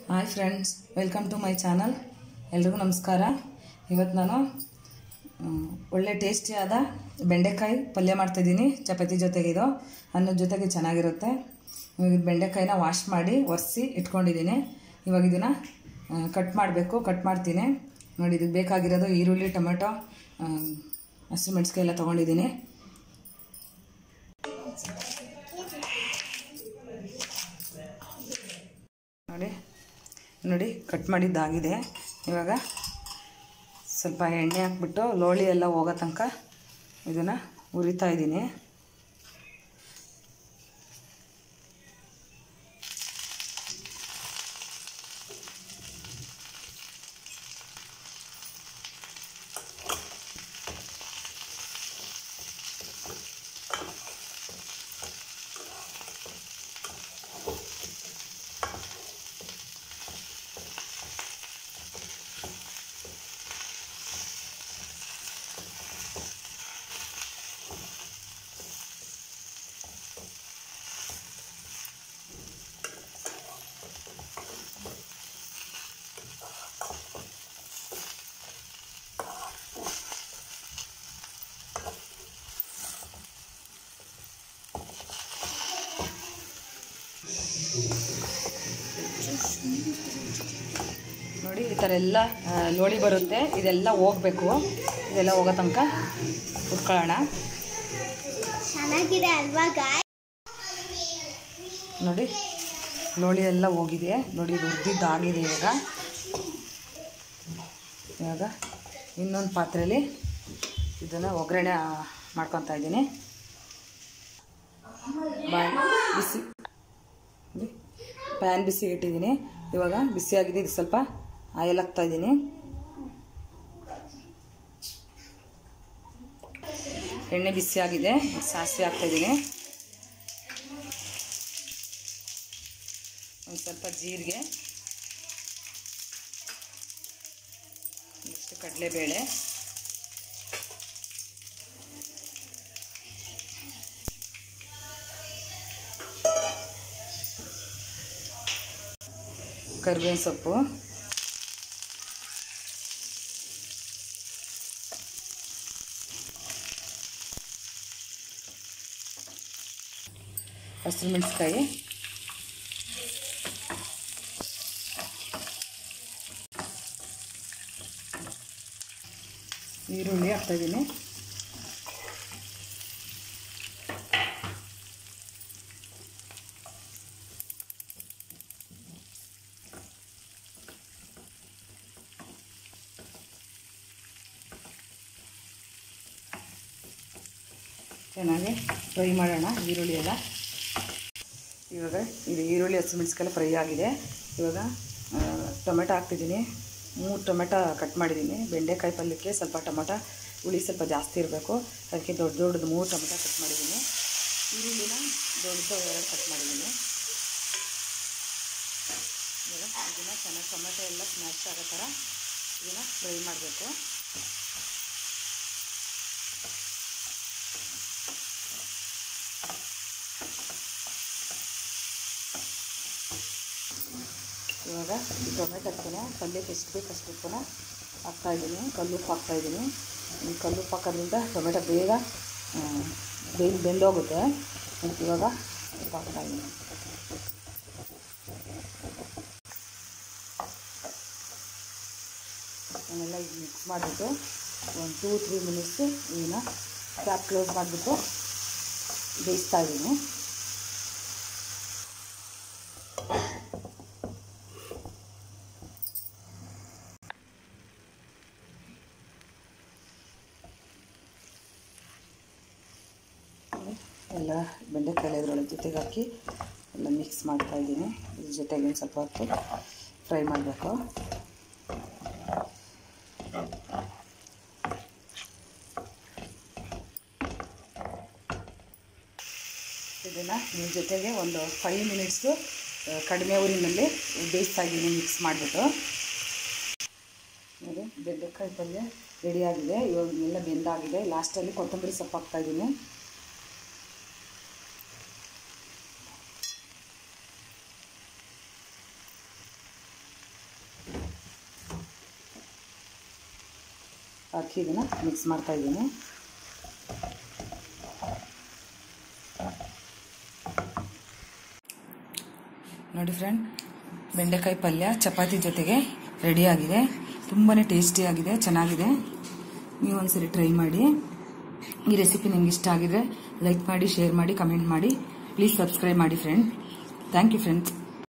hi friends welcome to my channel ಎಲ್ರಿಗೂ ನಮಸ್ಕಾರ ಇವತ್ತು ನಾನು ಮ್, ಒಳ್ಳೆ ಟೇಸ್ಟಿಯಾದ ಬೆಂಡೆಕಾಯಿ ಪಲ್ಯ ಮಾಡ್ತಾಯಿದ್ದೀನಿ ಚಪಾತಿ ಜೊತೆಗೆ ಇದು ಅನ್ನದ ಜೊತೆಗೆ ಚೆನ್ನಾಗಿರುತ್ತೆ ಇವಾಗ ಇದು ಬೆಂಡೆಕಾಯಿನ ವಾಶ್ ಮಾಡಿ ಒರೆಸಿ ಇಟ್ಕೊಂಡಿದ್ದೀನಿ ಇವಾಗ ಇದನ್ನು ಕಟ್ ಮಾಡಬೇಕು ಕಟ್ ಮಾಡ್ತೀನಿ ನೋಡಿ ಇದಕ್ಕೆ ಬೇಕಾಗಿರೋದು ಈರುಳ್ಳಿ ಟೊಮೆಟೊ ಹಸಿಮೆಣ್ಸಿಕಾಯಿ ಎಲ್ಲ ತೊಗೊಂಡಿದ್ದೀನಿ ನೋಡಿ ನೋಡಿ ಕಟ್ ಮಾಡಿದ್ದಾಗಿದೆ ಇವಾಗ ಸ್ವಲ್ಪ ಎಣ್ಣೆ ಹಾಕ್ಬಿಟ್ಟು ಲೋಳಿ ಎಲ್ಲ ಹೋಗೋ ತನಕ ಇದನ್ನು ಉರಿತಾ ಇದ್ದೀನಿ ನೋಡಿ ಈ ಥರ ಎಲ್ಲ ಆ, ಲೋಳಿ ಬರುತ್ತೆ ಇದೆಲ್ಲ ಹೋಗಬೇಕು ಇದೆಲ್ಲ ಹೋಗೋ ತನಕ ಉಟ್ಕೊಳ್ಳೋಣ ಚೆನ್ನಾಗಿದೆ ಅಲ್ವಾ ಗಾಯ್ ನೋಡಿ ಲೋಳಿ ಎಲ್ಲ ಹೋಗಿದೆ ನೋಡಿ ಇದು ಉದ್ದಿದ್ದಾಗಿದೆ ಇವಾಗ ಇವಾಗ ಇನ್ನೊಂದು ಪಾತ್ರೆಯಲ್ಲಿ ಇದನ್ನು ಒಗ್ಗರಣೆ ಮಾಡ್ಕೊತಾ ಇದ್ದೀನಿ ಬಾಯ್ ಬಿಸಿ ನೋಡಿ ಪ್ಯಾನ್ ಬಿಸಿ ಇಟ್ಟಿದ್ದೀನಿ ಇವಾಗ ಬಿಸಿಯಾಗಿದೆ ಇದು ಸ್ವಲ್ಪ ಆಯಿಲ್ ಹಾಕ್ತಾ ಇದ್ದೀನಿ ಎಣ್ಣೆ ಬಿಸಿಯಾಗಿದೆ ಸಾಸಿವೆ ಹಾಕ್ತಾ ಇದ್ದೀನಿ ಒಂದು ಸ್ವಲ್ಪ ಜೀರಿಗೆ ನೆಕ್ಸ್ಟ್ ಕಡಲೆಬೇಳೆ ಕರಿಬೇವಿನ ಸೊಪ್ಪು ಹಸಿರು ಮೆಣಸಿಕಾಯಿ ಈರುಳ್ಳಿ ಹಾಕ್ತಾಯಿದ್ದೀನಿ ಚೆನ್ನಾಗಿ ಫ್ರೈ ಮಾಡೋಣ ಈರುಳ್ಳಿ ಎಲ್ಲ ಇವಾಗ ಇದು ಈರುಳ್ಳಿ ಹಸಿಮೆಣ್ಸಿಕಾಯಿ ಫ್ರೈ ಆಗಿದೆ ಇವಾಗ ಆ, ಟೊಮೆಟೊ ಹಾಕ್ತಿದ್ದೀನಿ ಮೂರು ಟೊಮೆಟೊ ಕಟ್ ಮಾಡಿದ್ದೀನಿ ಬೆಂಡೆಕಾಯಿ ಪಲ್ಯಕ್ಕೆ ಸ್ವಲ್ಪ ಟೊಮೆಟೊ ಹುಳಿ ಸ್ವಲ್ಪ ಜಾಸ್ತಿ ಇರಬೇಕು ಅದಕ್ಕೆ ದೊಡ್ಡ ದೊಡ್ಡದು ಮೂರು ಟೊಮೆಟೊ ಕಟ್ ಮಾಡಿದ್ದೀನಿ ಈರುಳ್ಳಿನ ದೊಡ್ಡದು ಎರಡು ಕಟ್ ಮಾಡಿದ್ದೀನಿ ಇವಾಗ ಇದನ್ನು ಚೆನ್ನಾಗಿ ಟೊಮೆಟೊ ಎಲ್ಲ ಸ್ಮ್ಯಾಶ್ ಆಗೋ ಥರ ಇದನ್ನು ಫ್ರೈ ಮಾಡಬೇಕು ಇವಾಗ ಈ ಟೊಮೆಟೊಕ್ಕೂ ಪಲ್ಯಕ್ಕೆ ಎಷ್ಟು ಬೇಕು ಅಷ್ಟು ಉಪ್ಪನ್ನ ಹಾಕ್ತಾಯಿದ್ದೀನಿ ಕಲ್ಲುಪ್ಪು ಹಾಕ್ತಾಯಿದ್ದೀನಿ ಈ ಕಲ್ಲುಪ್ಪು ಹಾಕೋದ್ರಿಂದ ಟೊಮೆಟೊ ಬೇಗ ಆ, ಬೇಗ ಬೆಂದೋಗುತ್ತೆ ಮತ್ತು ಇವಾಗ ಉಪ್ಪು ಹಾಕ್ತಾಯಿದ್ದೀನಿ ಅವನ್ನೆಲ್ಲ ಈಗ ಮಿಕ್ಸ್ ಮಾಡಿಬಿಟ್ಟು ಒಂದು ಟೂ ತ್ರೀ ಮಿನಿಟ್ಸು ಇದನ್ನ ಕ್ಯಾಪ್ ಕ್ಲೋಸ್ ಮಾಡಿಬಿಟ್ಟು ಬೇಯಿಸ್ತಾ ಇದ್ದೀನಿ ಎಲ್ಲ ಬೆಂಡೆಕಾಯಿ ಇದ್ರೊಳಗೆ ಜೊತೆಗೆ ಹಾಕಿ ಎಲ್ಲ ಮಿಕ್ಸ್ ಮಾಡ್ತಾ ಇದ್ದೀನಿ ಇದ್ರ ಜೊತೆಗೆ ಒಂದು ಸ್ವಲ್ಪ ಹೊತ್ತು ಫ್ರೈ ಮಾಡಬೇಕು ಇದನ್ನು ಇದ್ರ ಜೊತೆಗೆ ಒಂದು ಫೈವ್ ಮಿನಿಟ್ಸು ಕಡಿಮೆ ಊರಿನಲ್ಲಿ ಬೇಯಿಸ್ತಾ ಇದ್ದೀನಿ ಮಿಕ್ಸ್ ಮಾಡಿಬಿಟ್ಟು ನೋಡಿ ಬೆಂಡೆಕಾಯಿ ಪಲ್ಯ ರೆಡಿಯಾಗಿದೆ ಇವಾಗ ಎಲ್ಲ ಬೆಂದಾಗಿದೆ ಲಾಸ್ಟಲ್ಲಿ ಕೊತ್ತಂಬರಿ ಸೊಪ್ಪು ಹಾಕ್ತಾಯಿದ್ದೀನಿ ಹಾಕಿ ಇದನ್ನು ಮಿಕ್ಸ್ ಮಾಡ್ತಾ ಇದ್ದೀನಿ ನೋಡಿ ಫ್ರೆಂಡ್ ಬೆಂಡೆಕಾಯಿ ಪಲ್ಯ ಚಪಾತಿ ಜೊತೆಗೆ ರೆಡಿಯಾಗಿದೆ ತುಂಬಾ ಟೇಸ್ಟಿಯಾಗಿದೆ ಚೆನ್ನಾಗಿದೆ ನೀವು ಒಂದ್ಸರಿ ಟ್ರೈ ಮಾಡಿ ಈ ರೆಸಿಪಿ ನಿಮ್ಗೆ ಇಷ್ಟ ಆಗಿದ್ರೆ ಲೈಕ್ ಮಾಡಿ ಶೇರ್ ಮಾಡಿ ಕಮೆಂಟ್ ಮಾಡಿ ಪ್ಲೀಸ್ ಸಬ್ಸ್ಕ್ರೈಬ್ ಮಾಡಿ ಫ್ರೆಂಡ್ ಥ್ಯಾಂಕ್ ಯು ಫ್ರೆಂಡ್ಸ್